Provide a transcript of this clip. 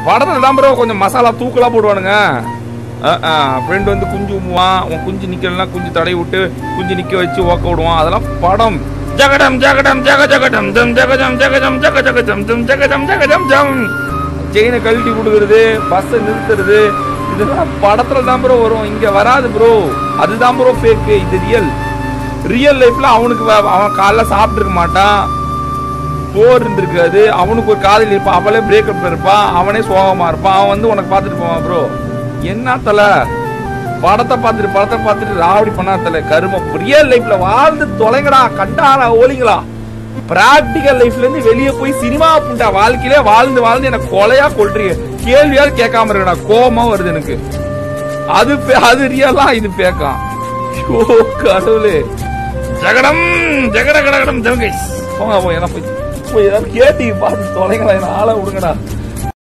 படத்துல தான் ப்ரோ கொஞ்சம் மசாலா தூக்கலா போடுவானுங்க ஃப்ரெண்ட் வந்து குஞ்சு உம்முவான் உன் குஞ்சு நிக்கலாம் குஞ்சு தடை விட்டு குஞ்சு நிக்க வச்சு ஓக்க விடுவான் அதெல்லாம் படம் ஜகடம் ஜகடம் ஜக ஜகடம் ஜம் ஜகஜம் ஜகஜம் ஜக ஜகஜம் ஜம் ஜகஜம் ஜகஜம் ஜம் செயினை கழட்டி கொடுக்கறது பஸ்ஸை நிறுத்துறது இதெல்லாம் படத்துல தான் ப்ரோ வரும் இங்க வராது ப்ரோ அதுதான் ப்ரோ ஃபேக் இது ரியல் ரியல் லைஃப்ல அவனுக்கு வ- அவன் காலைல சாப்பிட்டுருக்க மாட்டான் போர் இருந்திருக்காது அவனுக்கு ஒரு காதலி இருப்பான் அவளே பிரேக்கப் இருப்பான் அவனே சோகமா இருப்பான் அவன் வந்து உனக்கு பார்த்துட்டு போவான் ப்ரோ என்ன தல படத்தை பார்த்துட்டு படத்தை பார்த்துட்டு ராவடி பண்ணா தல கருமம் ரியல் லைஃப்ல வாழ்ந்து தொலைங்கடா கண்டாடா ஓலிங்களா பிராக்டிக்கல் லைஃப்ல இருந்து வெளியே போய் சினிமா புண்டா வாழ்க்கையிலே வாழ்ந்து வாழ்ந்து என்ன கொலையா கொள்றீங்க கேள்வியாவது கேட்காம இருக்கடா கோபமா வருது எனக்கு அது பே- அது ரியலா இது பேக்காம் ஐயோ கடவுளே ஜகடம் ஜகட கடகடம் ஜகை போங்க போய் என்ன போய் போய் ஏதாவது கேட்டி பார்த்து தொலைங்களா என்ன ஆளை விடுங்கடா